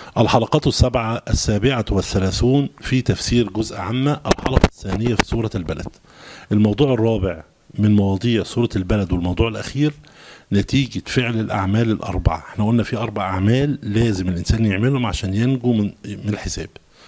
الحلقات السبعة السابعة والثلاثون في تفسير جزء عامة الحلقة الثانية في سورة البلد الموضوع الرابع من مواضيع سورة البلد والموضوع الأخير نتيجة فعل الأعمال الأربعة احنا قلنا في أربع أعمال لازم الإنسان يعملهم عشان ينجو من, من الحساب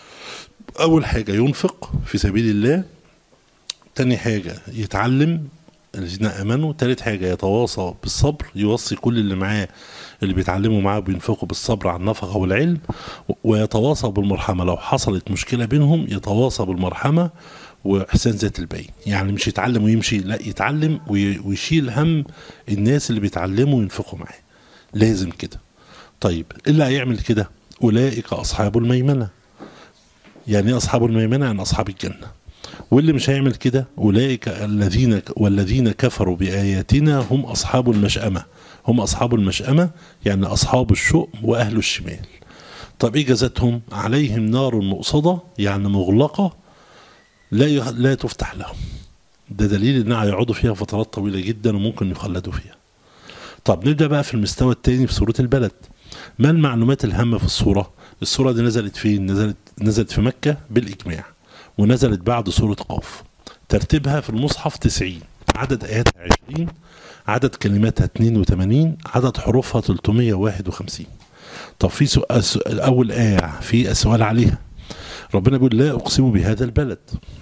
أول حاجة ينفق في سبيل الله تاني حاجة يتعلم الذين امنوا تالت حاجه يتواصى بالصبر يوصي كل اللي معاه اللي بيتعلموا معاه بينفقوا بالصبر على النفقه والعلم ويتواصى بالمرحمه لو حصلت مشكله بينهم يتواصى بالمرحمه واحسان ذات البين يعني مش يتعلم ويمشي لا يتعلم ويشيل هم الناس اللي بيتعلموا وينفقوا معاه لازم كده طيب اللي هيعمل كده اولئك اصحاب الميمنه يعني ايه اصحاب الميمنه يعني اصحاب الجنه واللي مش هيعمل كده اولئك الذين والذين كفروا باياتنا هم اصحاب المشأمه هم اصحاب المشأمه يعني اصحاب الشؤم واهل الشمال طب ايه جزاتهم عليهم نار مؤصده يعني مغلقه لا لا تفتح لهم ده دليل انها هيقعدوا فيها فترات طويله جدا وممكن يخلدوا فيها طب نبدا بقى في المستوى الثاني في سوره البلد ما المعلومات الهامه في السوره السوره دي نزلت فين نزلت نزلت في مكه بالاجماع ونزلت بعد سورة قاف ترتيبها في المصحف 90 عدد آياتها 20 عدد كلماتها 82 عدد حروفها 351 طب في سؤال أول آية في سؤال عليها ربنا بيقول لا أقسم بهذا البلد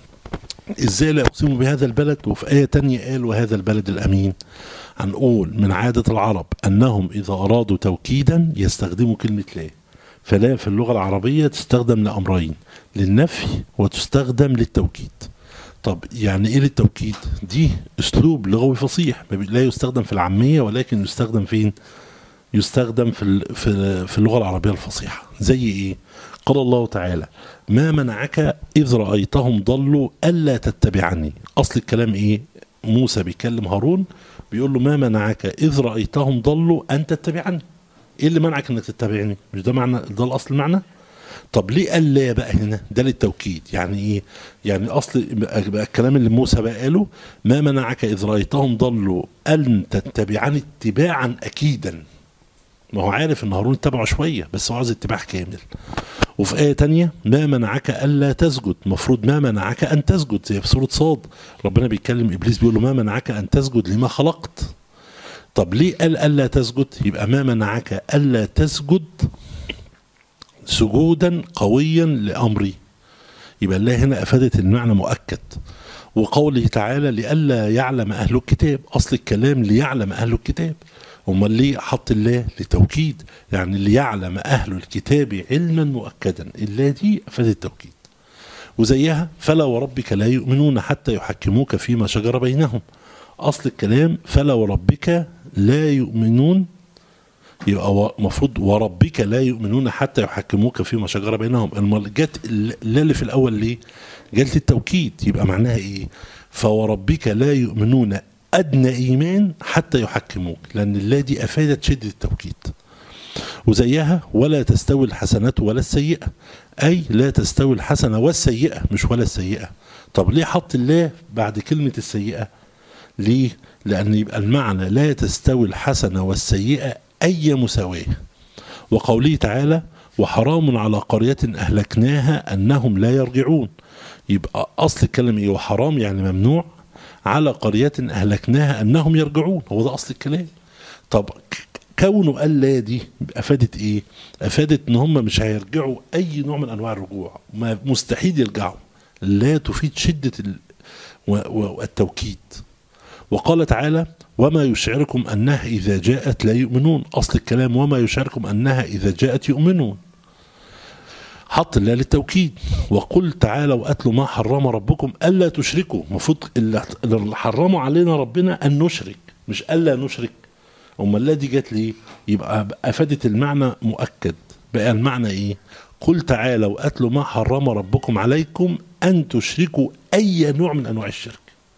إزاي لا أقسم بهذا البلد وفي آية تانية قال وهذا البلد الأمين هنقول من عادة العرب أنهم إذا أرادوا توكيدا يستخدموا كلمة لا فلا في اللغة العربية تستخدم لأمرين للنفي وتستخدم للتوكيد طب يعني ايه للتوكيد دي اسلوب لغوي فصيح لا يستخدم في العامية ولكن يستخدم فين يستخدم في في في اللغة العربية الفصيحة زي ايه قال الله تعالى ما منعك إذ رأيتهم ضلوا ألا تتبعني أصل الكلام إيه موسى بيكلم هارون بيقول له ما منعك إذ رأيتهم ضلوا أن تتبعني ايه اللي منعك انك تتبعني مش ده معنى ده الاصل المعنى طب ليه قال لا بقى هنا ده للتوكيد يعني ايه يعني اصل بقى الكلام اللي موسى بقى قاله ما منعك اذ رايتهم ضلوا ان تتبعني اتباعا اكيدا ما هو عارف ان هارون اتبعه شويه بس هو عايز اتباع كامل وفي آية تانية ما منعك ألا تسجد مفروض ما منعك أن تسجد زي في سورة صاد ربنا بيتكلم إبليس بيقول له ما منعك أن تسجد لما خلقت طب ليه قال ألا تسجد يبقى ما منعك ألا تسجد سجودا قويا لأمري يبقى الله هنا أفادت المعنى مؤكد وقوله تعالى لئلا يعلم أهل الكتاب أصل الكلام ليعلم أهل الكتاب امال ليه حط الله لتوكيد يعني ليعلم أهل الكتاب علما مؤكدا الله دي أفادت التوكيد وزيها فلا وربك لا يؤمنون حتى يحكموك فيما شجر بينهم أصل الكلام فلا وربك لا يؤمنون يبقى المفروض وربك لا يؤمنون حتى يحكموك فيما شجر بينهم امال جت لا اللي في الاول ليه؟ جت التوكيد يبقى معناها ايه؟ فوربك لا يؤمنون ادنى ايمان حتى يحكموك لان الله دي افادت شده التوكيد. وزيها ولا تستوي الحسنة ولا السيئة أي لا تستوي الحسنة والسيئة مش ولا السيئة طب ليه حط الله بعد كلمة السيئة ليه لأن يبقى المعنى لا تستوي الحسنة والسيئة أي مساواة وقوله تعالى وحرام على قرية أهلكناها أنهم لا يرجعون يبقى أصل الكلام إيه وحرام يعني ممنوع على قرية أهلكناها أنهم يرجعون هو ده أصل الكلام طب كونه قال لا دي أفادت إيه أفادت إن هم مش هيرجعوا أي نوع من أنواع الرجوع مستحيل يرجعوا لا تفيد شدة التوكيد وقال تعالى وما يشعركم أنها إذا جاءت لا يؤمنون أصل الكلام وما يشعركم أنها إذا جاءت يؤمنون حط الله للتوكيد وقل تعالوا أتلوا ما حرم ربكم ألا تشركوا المفروض اللي حرموا علينا ربنا أن نشرك مش ألا نشرك أما الله دي جت ليه يبقى أفادت المعنى مؤكد بقى المعنى إيه قل تعالوا أتلوا ما حرم ربكم عليكم أن تشركوا أي نوع من أنواع الشرك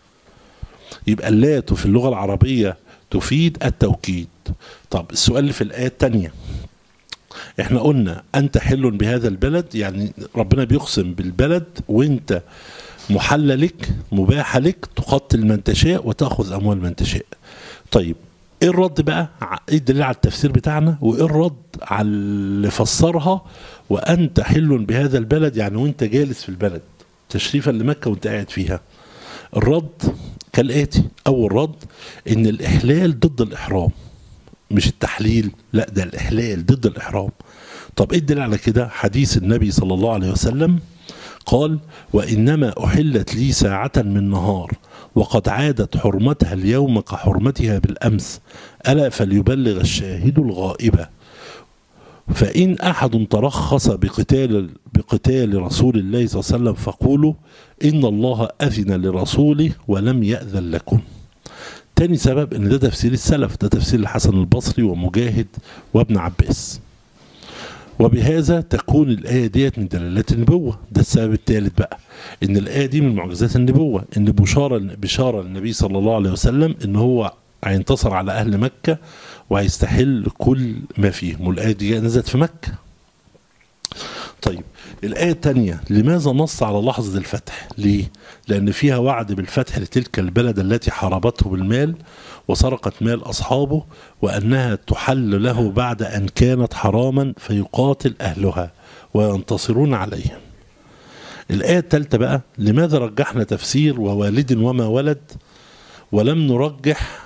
يبقى اللات في اللغة العربية تفيد التوكيد طب السؤال اللي في الآية الثانية احنا قلنا أنت حل بهذا البلد يعني ربنا بيقسم بالبلد وانت محل لك مباح لك تقتل من تشاء وتأخذ أموال من تشاء طيب ايه الرد بقى ع- ايه الدليل على التفسير بتاعنا وايه الرد على اللي فسرها وانت حل بهذا البلد يعني وانت جالس في البلد تشريفا لمكه وانت قاعد فيها الرد كالاتي اول رد ان الاحلال ضد الاحرام مش التحليل لا ده الاحلال ضد الاحرام طب ايه الدليل على كده حديث النبي صلى الله عليه وسلم قال وانما احلت لي ساعه من نهار وقد عادت حرمتها اليوم كحرمتها بالامس الا فليبلغ الشاهد الغائبه فإن أحد ترخص بقتال بقتال رسول الله صلى الله عليه وسلم فقولوا إن الله أذن لرسوله ولم يأذن لكم. تاني سبب إن ده تفسير السلف، ده تفسير الحسن البصري ومجاهد وابن عباس. وبهذا تكون الآية ديت من دلالات النبوة، ده السبب الثالث بقى، إن الآية دي من معجزات النبوة، إن بشارة بشارة للنبي صلى الله عليه وسلم إن هو هينتصر على أهل مكة وهيستحل كل ما فيهم والآية دي نزلت في مكة طيب الآية الثانية لماذا نص على لحظة الفتح ليه لأن فيها وعد بالفتح لتلك البلد التي حاربته بالمال وسرقت مال أصحابه وأنها تحل له بعد أن كانت حراما فيقاتل أهلها وينتصرون عليهم الآية الثالثة بقى لماذا رجحنا تفسير ووالد وما ولد ولم نرجح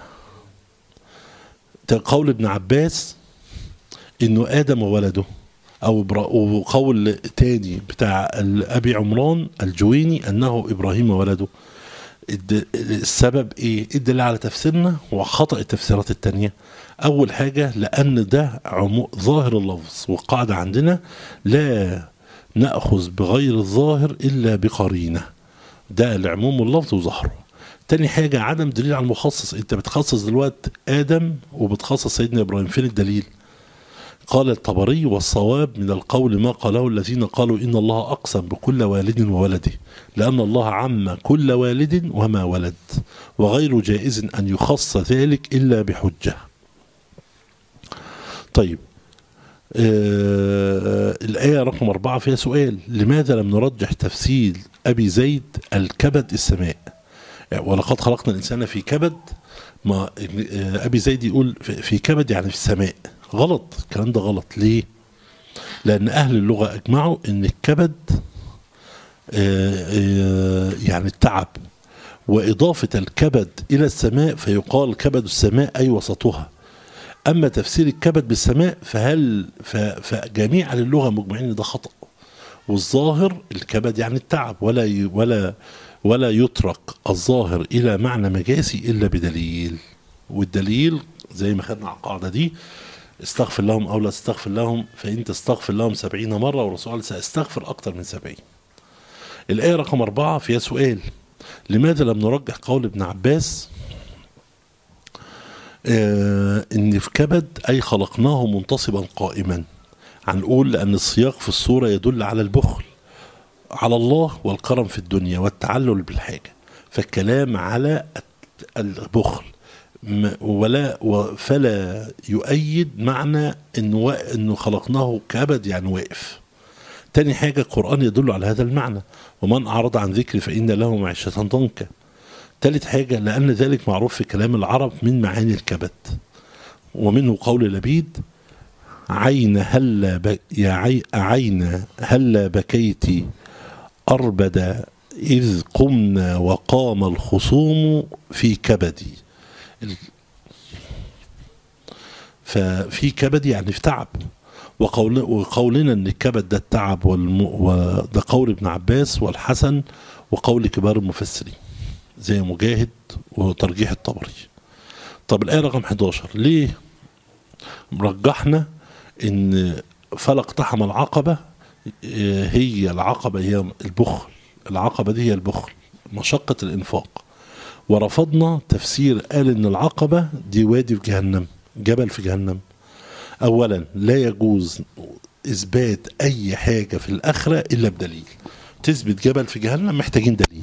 قول ابن عباس انه ادم وولده او إبرا- وقول تاني بتاع ال- ابي عمران الجويني انه ابراهيم وولده الد- السبب ايه إيه الدليل على تفسيرنا وخطا التفسيرات التانية اول حاجه لان ده عمو ظاهر اللفظ والقاعده عندنا لا ناخذ بغير الظاهر الا بقرينه ده لعموم اللفظ وظهره تاني حاجة عدم دليل على المخصص انت بتخصص دلوقتي آدم وبتخصص سيدنا إبراهيم فين الدليل قال الطبري والصواب من القول ما قاله الذين قالوا إن الله أقسم بكل والد وولده لأن الله عم كل والد وما ولد وغير جائز أن يخص ذلك إلا بحجة طيب آه الآية رقم أربعة فيها سؤال لماذا لم نرجح تفسير أبي زيد الكبد السماء ولقد خلقنا الإنسان في كبد ما آه، أبي زيد يقول في- في كبد يعني في السماء غلط الكلام ده غلط ليه لأن أهل اللغة أجمعوا أن الكبد آه، آه، يعني التعب وإضافة الكبد إلى السماء فيقال كبد السماء أي وسطها أما تفسير الكبد بالسماء فهل ف- فجميع أهل اللغة مجمعين إن ده خطأ والظاهر الكبد يعني التعب ولا ي- ولا ولا يترك الظاهر إلى معنى مجازي إلا بدليل والدليل زي ما خدنا على القاعدة دي استغفر لهم أو لا تستغفر لهم فإن تستغفر لهم سبعين مرة والرسول قال سأستغفر أكثر من سبعين الآية رقم أربعة فيها سؤال لماذا لم نرجح قول ابن عباس آه إن في كبد أي خلقناه منتصبا قائما هنقول لأن السياق في الصورة يدل على البخل على الله والكرم في الدنيا والتعلل بالحاجة فالكلام على البخل م- ولا و- فلا يؤيد معنى انه وا- انه خلقناه كبد يعني واقف تاني حاجة القرآن يدل على هذا المعنى ومن أعرض عن ذكري فإن له معيشة ضنكا تالت حاجة لأن ذلك معروف في كلام العرب من معاني الكبد ومنه قول لبيد عين هلا ب... يا عي... عين هلا بكيت أربد إذ قمنا وقام الخصوم في كبدي ال- ففي كبدي يعني في تعب وقول وقولنا ان الكبد ده التعب والم... وده قول ابن عباس والحسن وقول كبار المفسرين زي مجاهد وترجيح الطبري طب الآية رقم 11 ليه رجحنا ان فلق طحم العقبة آه، هي العقبة هي البخل العقبة دي هي البخل مشقة الإنفاق ورفضنا تفسير قال ان العقبة دي وادي في جهنم جبل في جهنم اولا لا يجوز اثبات اي حاجة في الاخرة الا بدليل تثبت جبل في جهنم محتاجين دليل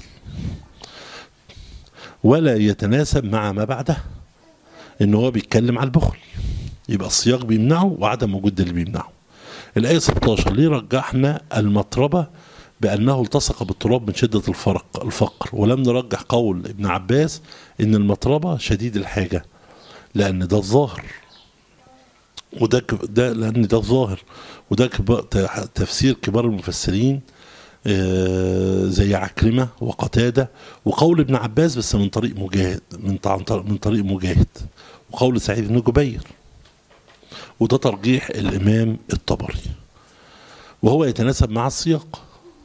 ولا يتناسب مع ما بعده ان هو بيتكلم على البخل يبقى السياق بيمنعه وعدم وجود دليل بيمنعه الآية 16 ليه رجحنا المطربة بأنه التصق بالتراب من شدة الفرق الفقر ولم نرجح قول ابن عباس إن المطربة شديد الحاجة لان ده الظاهر وده ك- ده لان ده الظاهر وده كبار ت- تفسير كبار المفسرين آه، زي عكرمة وقتادة وقول ابن عباس بس من طريق مجاهد من طع- من طريق مجاهد وقول سعيد بن جبير وده ترجيح الإمام الطبري وهو يتناسب مع السياق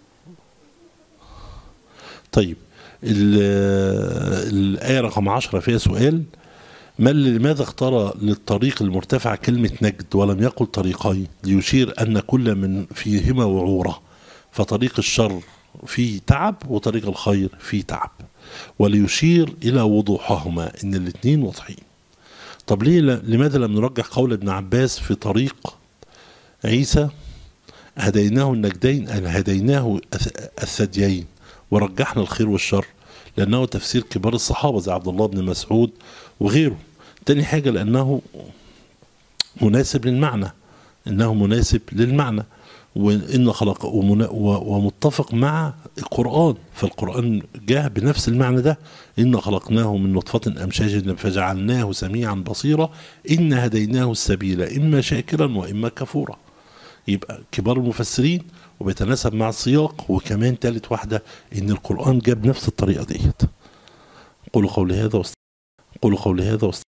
طيب ال- الآية رقم عشرة فيها سؤال ما لماذا اختار للطريق المرتفع كلمة نجد ولم يقل طريقين ليشير أن كل من فيهما وعورة فطريق الشر فيه تعب وطريق الخير فيه تعب وليشير إلى وضوحهما إن الاثنين واضحين طب ليه لماذا لم نرجح قول ابن عباس في طريق عيسى هديناه النجدين أن هديناه الث- الثديين ورجحنا الخير والشر لأنه تفسير كبار الصحابة زي عبد الله بن مسعود وغيره تاني حاجة لأنه مناسب للمعنى إنه مناسب للمعنى وإن خلق ومنا- و- ومتفق مع القرآن فالقرآن جاء بنفس المعنى ده إن خلقناه من نطفة أمشاج فجعلناه سميعا بصيرا إن هديناه السبيل إما شاكرا وإما كفورا يبقى كبار المفسرين وبيتناسب مع السياق وكمان تالت واحدة إن القرآن جاب نفس الطريقة ديت قولوا قولي هذا واست... قولوا قولي هذا واست...